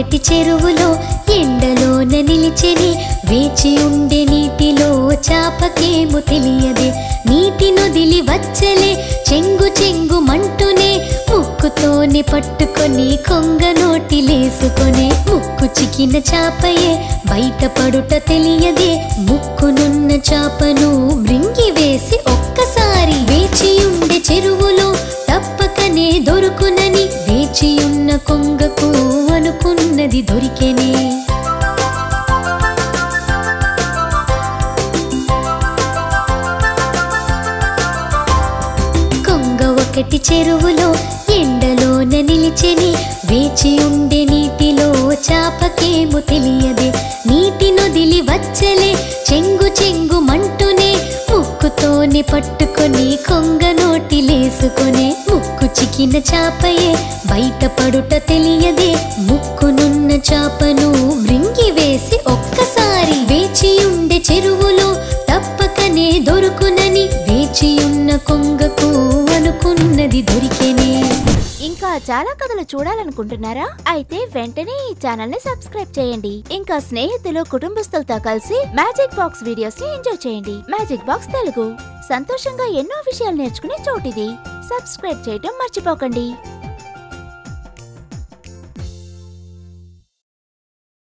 ఒకటి చెరువులో ఎండలోన నిలిచెని వేచి ఉండే నీటిలో చాపకేమో తెలియదే నీటి నొదిలి వచ్చలే చెంగు చెంగు మంటునే ముక్కుతోనే పట్టుకొని కొంగ నోటిలేసుకొనే ముక్కు చికిన చాపయే బయటపడుట తెలియదే ముక్కునున్న చాపను మృంగి వేసి ఒక్కసారి వేచి ఉండే చెరువులో తప్పకనే దొరుకునని వేచియున్న కొంగకు అనుకున్నది దొరికెనే కొంగ ఒకటి చెరువులో ఎండలోన నిలిచెని వేచి ఉండే నీటిలో చాపకేమో తెలియదే నీటి నొదిలి వచ్చలే చెంగు చెంగు మంటునే ముక్కుతోనే పట్టుకొని కొంగ నోటిలేసుకొనే ముక్కు చికిన చాపయే బయటపడుట తెలియదే ముక్కునున్న చాపను మృంగి వేసి ఒక్కసారి వేచి ఉండే చెరువులో తప్పకనే దొరుకునని వేచియున్న కొంగకు అనుకున్నది దొరికెనే ఇంకా చాలా కథలు చూడాలనుకుంటున్నారా అయితే వెంటనే ఈ ఛానల్ ని సబ్స్క్రైబ్ చేయండి ఇంకా స్నేహితులు కుటుంబస్తులతో కలిసి మ్యాజిక్ బాక్స్ వీడియోస్ ని ఎంజాయ్ చేయండి మ్యాజిక్ బాక్స్ తెలుగు సంతోషంగా ఎన్నో విషయాలు నేర్చుకునే చోటిది సబ్స్క్రైబ్ చేయటం మర్చిపోకండి